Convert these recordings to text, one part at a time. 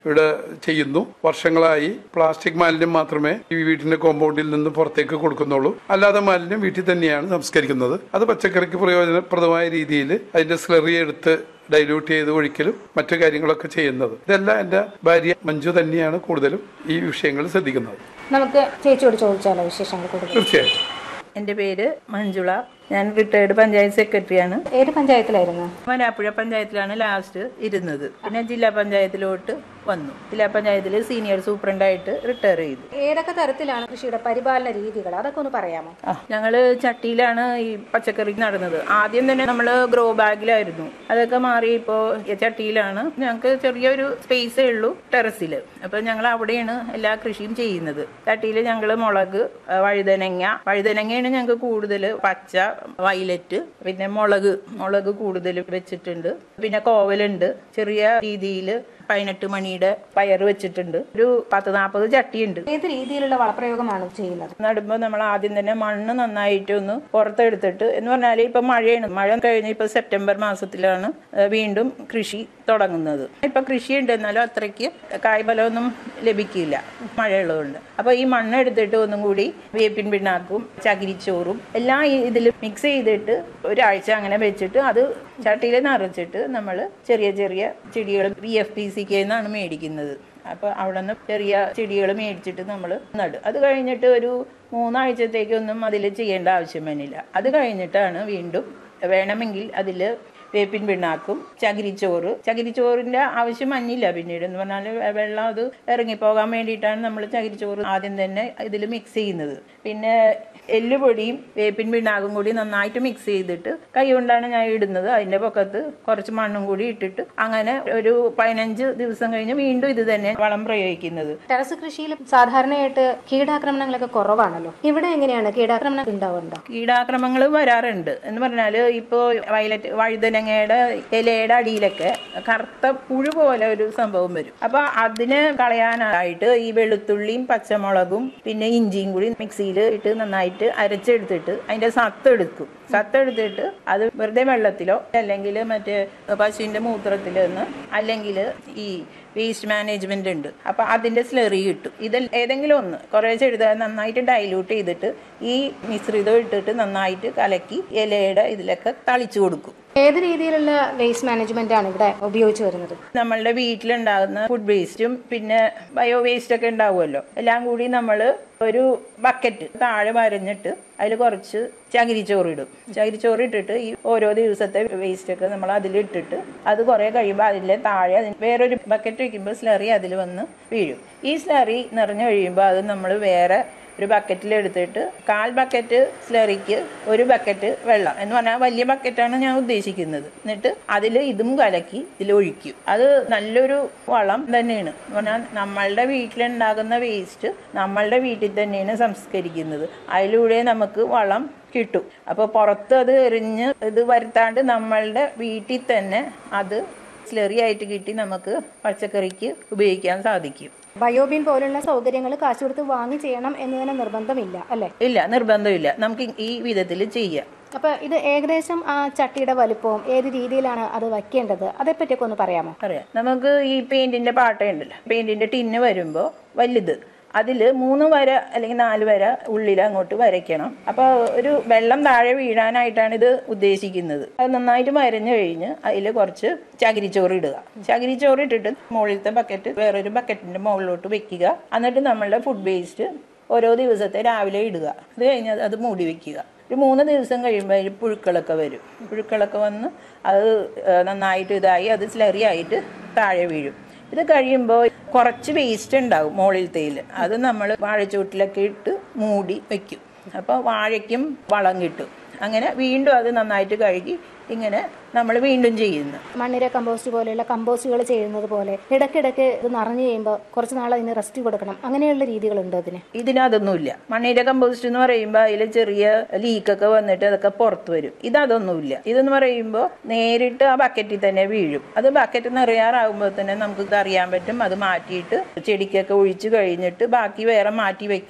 ഇവിടെ ചെയ്യുന്നു വർഷങ്ങളായി പ്ലാസ്റ്റിക് മാലിന്യം മാത്രമേ ഈ വീടിന്റെ കോമ്പൗണ്ടിൽ നിന്ന് പുറത്തേക്ക് കൊടുക്കുന്നുള്ളൂ അല്ലാതെ മാലിന്യം വീട്ടിൽ തന്നെയാണ് സംസ്കരിക്കുന്നത് അത് പച്ചക്കറിക്ക് പ്രയോജനപ്രദമായ രീതിയിൽ അതിന്റെ സ്ലറി എടുത്ത് ഡൈല്യൂട്ട് ചെയ്ത് ഒഴിക്കലും മറ്റു കാര്യങ്ങളൊക്കെ ചെയ്യുന്നത് ഇതെല്ലാം എൻ്റെ ഭാര്യ മഞ്ജു തന്നെയാണ് കൂടുതലും ഈ വിഷയങ്ങൾ ശ്രദ്ധിക്കുന്നത് നമുക്ക് ചേച്ചിയോട് ചോദിച്ചാലോ വിശേഷങ്ങൾ കൂടുതൽ തീർച്ചയായിട്ടും എൻ്റെ പേര് മഞ്ജുള ഞാൻ റിട്ടയർഡ് പഞ്ചായത്ത് സെക്രട്ടറിയാണ് ഏത് പഞ്ചായത്തിലായിരുന്നു വരാപ്പുഴ പഞ്ചായത്തിലാണ് ലാസ്റ്റ് ഇരുന്നത് പിന്നെ ജില്ലാ പഞ്ചായത്തിലോട്ട് വന്നു ജില്ലാ പഞ്ചായത്തിൽ സീനിയർ സൂപ്രണ്ടായിട്ട് റിട്ടയർ ചെയ്തു ഏതൊക്കെ തരത്തിലാണ് കൃഷിയുടെ പരിപാലന രീതികൾ അതൊക്കെ ഒന്ന് പറയാമോ ആ ഞങ്ങൾ ചട്ടിയിലാണ് ഈ പച്ചക്കറി നടുന്നത് ആദ്യം തന്നെ നമ്മൾ ഗ്രോ ബാഗിലായിരുന്നു അതൊക്കെ മാറി ഇപ്പോൾ ചട്ടിയിലാണ് ഞങ്ങൾക്ക് ചെറിയൊരു സ്പേസേ ഉള്ളൂ ടെറസിൽ അപ്പോൾ ഞങ്ങൾ അവിടെയാണ് എല്ലാ കൃഷിയും ചെയ്യുന്നത് ചട്ടിയിൽ ഞങ്ങൾ മുളക് ആ, വഴുതനങ്ങ വഴുതനങ്ങയാണ് ഞങ്ങൾക്ക് കൂടുതൽ പച്ച വയലറ്റ് പിന്നെ മുളക് മുളക് കൂടുതൽ വെച്ചിട്ടുണ്ട് പിന്നെ കോവലുണ്ട് ചെറിയ രീതിയിൽ പതിനെട്ട് മണിയുടെ പയർ വെച്ചിട്ടുണ്ട് ഒരു പത്ത് നാൽപ്പത് ചട്ടിയുണ്ട് ഏത് രീതിയിലുള്ള വളപ്രയോഗമാണ് ചെയ്യുന്നത് നടുമ്പോൾ നമ്മൾ ആദ്യം തന്നെ മണ്ണ് നന്നായിട്ട് ഒന്ന് പുറത്തെടുത്തിട്ട് എന്ന് പറഞ്ഞാൽ ഇപ്പൊ മഴയാണ് മഴ കഴിഞ്ഞ് ഇപ്പൊ സെപ്റ്റംബർ മാസത്തിലാണ് ഏഹ് വീണ്ടും കൃഷി തുടങ്ങുന്നത് ഇപ്പൊ കൃഷി ഉണ്ട് എന്നാലും അത്രയ്ക്ക് കായ്ഫലമൊന്നും ലഭിക്കില്ല മഴയുള്ളതുകൊണ്ട് അപ്പൊ ഈ മണ്ണ് എടുത്തിട്ട് ഒന്നും കൂടി വേപ്പിൻ പിണ്ണാക്കും ചകിരിച്ചോറും എല്ലാം ഇതിൽ മിക്സ് ചെയ്തിട്ട് ഒരാഴ്ച അങ്ങനെ വെച്ചിട്ട് അത് ചട്ടിയിൽ നിറച്ചിട്ട് നമ്മൾ ചെറിയ ചെറിയ ചെടികൾ വി എഫ് പി സി എന്നാണ് മേടിക്കുന്നത് അപ്പോൾ അവിടെ നിന്ന് ചെറിയ ചെടികൾ മേടിച്ചിട്ട് നമ്മൾ നടും അത് കഴിഞ്ഞിട്ട് ഒരു മൂന്നാഴ്ചത്തേക്കൊന്നും അതിൽ ചെയ്യേണ്ട ആവശ്യം വന്നില്ല അത് കഴിഞ്ഞിട്ടാണ് വീണ്ടും വേണമെങ്കിൽ അതിൽ വേപ്പിൻ പിണ്ണാക്കും ചകിരിച്ചോറ് ചകിരിച്ചോറിന്റെ ആവശ്യം മഞ്ഞില്ല പിന്നീട് എന്ന് പറഞ്ഞാൽ വെള്ളം അത് ഇറങ്ങിപ്പോകാൻ വേണ്ടിയിട്ടാണ് നമ്മൾ ചകിരിച്ചോറ് ആദ്യം തന്നെ ഇതിൽ മിക്സ് ചെയ്യുന്നത് പിന്നെ എല്ലുപൊടിയും വേപ്പിൻ പിണ്ണാക്കും കൂടി നന്നായിട്ട് മിക്സ് ചെയ്തിട്ട് കൈ കൊണ്ടാണ് ഞാൻ ഇടുന്നത് അതിന്റെ പൊക്കത്ത് കുറച്ച് മണ്ണും കൂടി ഇട്ടിട്ട് അങ്ങനെ ഒരു പതിനഞ്ച് ദിവസം കഴിഞ്ഞ് വീണ്ടും ഇത് തന്നെ വളം പ്രയോഗിക്കുന്നത് ടെറസ് കൃഷിയിൽ സാധാരണയായിട്ട് കീടാക്രമണങ്ങളൊക്കെ കുറവാണല്ലോ ഇവിടെ എങ്ങനെയാണ് കീടാക്രമണം ഉണ്ടാവുന്നുണ്ടോ കീടാക്രമങ്ങൾ വരാറുണ്ട് എന്ന് പറഞ്ഞാൽ ഇപ്പോൾ വയലറ്റ് വഴുതനങ്ങയുടെ ഇലയുടെ അടിയിലൊക്കെ കറുത്ത പുഴു പോലെ ഒരു സംഭവം വരും അപ്പൊ അതിനെ കളയാനായിട്ട് ഈ വെളുത്തുള്ളിയും പച്ചമുളകും പിന്നെ ഇഞ്ചിയും കൂടി മിക്സിയിൽ ഇട്ട് നന്നായിട്ട് അരച്ചെടുത്തിട്ട് അതിന്റെ സത്ത് എടുക്കും സത്ത് എടുത്തിട്ട് അത് വെറുതെ വെള്ളത്തിലോ അല്ലെങ്കിൽ മറ്റേ പശുവിന്റെ മൂത്രത്തിലോ ഒന്ന് അല്ലെങ്കിൽ ഈ വേസ്റ്റ് മാനേജ്മെന്റ് ഉണ്ട് അപ്പൊ അതിന്റെ സ്ലെറി കിട്ടും ഇതിൽ ഏതെങ്കിലും ഒന്ന് കുറേശ്ശെ എടുത്താൽ നന്നായിട്ട് ഡൈല്യൂട്ട് ചെയ്തിട്ട് ഈ മിശ്രിതം ഇട്ടിട്ട് നന്നായിട്ട് കലക്കി ഇലയുടെ ഇതിലൊക്കെ തളിച്ചു കൊടുക്കും ഏത് രീതിയിലുള്ള വേസ്റ്റ് മാനേജ്മെന്റ് ആണ് ഇവിടെ ഉപയോഗിച്ചു വരുന്നത് നമ്മളുടെ വീട്ടിലുണ്ടാകുന്ന ഫുഡ് വേസ്റ്റും പിന്നെ ബയോ വേസ്റ്റ് ഒക്കെ ഉണ്ടാവുമല്ലോ എല്ലാം കൂടി നമ്മൾ ഒരു ബക്കറ്റ് താഴെ വരഞ്ഞിട്ട് അതിൽ കുറച്ച് ചകിരിച്ചോറ് ഇടും ചകിരിച്ചോറ് ഇട്ടിട്ട് ഈ ഓരോ ദിവസത്തെ വേസ്റ്റ് ഒക്കെ നമ്മൾ അതിലിട്ടിട്ട് അത് കുറേ കഴിയുമ്പോൾ അതിലെ താഴെ അതിന് വേറൊരു ബക്കറ്റ് വയ്ക്കുമ്പോൾ സ്ലറി അതിൽ വന്ന് വീഴും ഈ സ്ലറി നിറഞ്ഞു കഴിയുമ്പോൾ അത് നമ്മൾ വേറെ ഒരു ബക്കറ്റിൽ എടുത്തിട്ട് കാൽ ബക്കറ്റ് സ്ലറിക്ക് ഒരു ബക്കറ്റ് വെള്ളം എന്ന് പറഞ്ഞാൽ വലിയ ബക്കറ്റാണ് ഞാൻ ഉദ്ദേശിക്കുന്നത് എന്നിട്ട് അതിൽ ഇതും കലക്കി ഇതിൽ ഒഴിക്കും അത് നല്ലൊരു വളം തന്നെയാണ് എന്ന് പറഞ്ഞാൽ നമ്മളുടെ വീട്ടിലുണ്ടാകുന്ന വേസ്റ്റ് നമ്മളുടെ വീട്ടിൽ തന്നെയാണ് സംസ്കരിക്കുന്നത് അതിലൂടെ നമുക്ക് വളം കിട്ടും അപ്പോൾ പുറത്ത് അത് എറിഞ്ഞ് ഇത് വരുത്താണ്ട് നമ്മളുടെ വീട്ടിൽ തന്നെ അത് സ്ലറി ആയിട്ട് കിട്ടി നമുക്ക് പച്ചക്കറിക്ക് ഉപയോഗിക്കാൻ സാധിക്കും ബയോബിൻ പോലുള്ള സൗകര്യങ്ങൾ കാശ് കൊടുത്ത് വാങ്ങി ചെയ്യണം എന്ന് തന്നെ നിർബന്ധമില്ല അല്ലെ ഇല്ല നിർബന്ധമില്ല നമുക്ക് ഈ വിധത്തിൽ ചെയ്യാം അപ്പൊ ഇത് ഏകദേശം ആ ചട്ടിയുടെ വലുപ്പവും ഏത് രീതിയിലാണ് അത് വയ്ക്കേണ്ടത് അതേപ്പറ്റിയൊക്കെ ഒന്ന് പറയാമോ പറയാം നമുക്ക് ഈ പെയിന്റിന്റെ പാട്ടയുണ്ടല്ലോ പെയിന്റിന്റെ ടിന്ന് വരുമ്പോൾ വലുത് അതിൽ മൂന്ന് വര അല്ലെങ്കിൽ നാല് വര ഉള്ളിൽ അങ്ങോട്ട് വരയ്ക്കണം അപ്പോൾ ഒരു വെള്ളം താഴെ വീഴാനായിട്ടാണ് ഇത് ഉദ്ദേശിക്കുന്നത് അത് നന്നായിട്ട് വരഞ്ഞു കഴിഞ്ഞ് അതിൽ കുറച്ച് ചകിരിച്ചോറ് ഇടുക ചകിരിച്ചോറ് ഇട്ടിട്ട് മുകളിലത്തെ ബക്കറ്റ് വേറൊരു ബക്കറ്റിന്റെ മുകളിലോട്ട് വെക്കുക എന്നിട്ട് നമ്മളുടെ ഫുഡ് വേസ്റ്റ് ഓരോ ദിവസത്തെ രാവിലെ ഇടുക അത് കഴിഞ്ഞ് അത് മൂടി വെക്കുക ഒരു മൂന്ന് ദിവസം കഴിയുമ്പോൾ അതിൽ പുഴുക്കളൊക്കെ വരും പുഴുക്കളൊക്കെ വന്ന് അത് ഏഹ്, നന്നായിട്ട് ഇതായി അത് സ്ലറി ആയിട്ട് താഴെ വീഴും ഇത് കഴിയുമ്പോൾ കുറച്ച് വേസ്റ്റ് ഉണ്ടാവും മുകളിലത്തേൽ അത് നമ്മൾ വാഴച്ചൂട്ടിലൊക്കെ ഇട്ട് മൂടി വെക്കും അപ്പോൾ വാഴയ്ക്കും വളം കിട്ടും അങ്ങനെ വീണ്ടും അത് നന്നായിട്ട് കഴുകി ഇങ്ങനെ നമ്മൾ വീണ്ടും ചെയ്യുന്നു മണ്ണിര കമ്പോസ്റ്റ് പോലെയുള്ള കമ്പോസ്റ്റുകൾ ചെയ്യുന്നത് പോലെ ഇടയ്ക്കിടയ്ക്ക് ഇത് നിറഞ്ഞു കഴിയുമ്പോൾ കുറച്ച് നാൾ അതിന് റെസ്റ്റ് കൊടുക്കണം അങ്ങനെയുള്ള രീതികളുണ്ടോ അതിന് ഇതിനതൊന്നുമില്ല മണ്ണിര കമ്പോസ്റ്റ് എന്ന് പറയുമ്പോൾ അതിൽ ചെറിയ ലീക്കൊക്കെ വന്നിട്ട് അതൊക്കെ പുറത്ത് വരും ഇതതൊന്നുമില്ല ഇതെന്ന് പറയുമ്പോൾ നേരിട്ട് ആ ബക്കറ്റിൽ തന്നെ വീഴും അത് ബക്കറ്റ് നിറയാറാകുമ്പോൾ തന്നെ നമുക്ക് ഇത് അറിയാൻ പറ്റും അത് മാറ്റിയിട്ട് ചെടിക്കൊക്കെ ഒഴിച്ച് കഴിഞ്ഞിട്ട് ബാക്കി വേറെ മാറ്റി വെക്കാം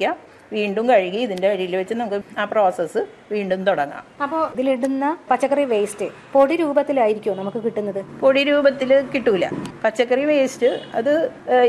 വീണ്ടും കഴുകി ഇതിന്റെ അടിയിൽ വെച്ച് നമുക്ക് ആ പ്രോസസ്സ് വീണ്ടും തുടങ്ങാം അപ്പോൾ ഇതിലിടുന്ന പച്ചക്കറി വേസ്റ്റ് പൊടി രൂപത്തിലായിരിക്കുമോ നമുക്ക് കിട്ടുന്നത് പൊടി രൂപത്തിൽ കിട്ടൂല പച്ചക്കറി വേസ്റ്റ് അത് ഏഹ്,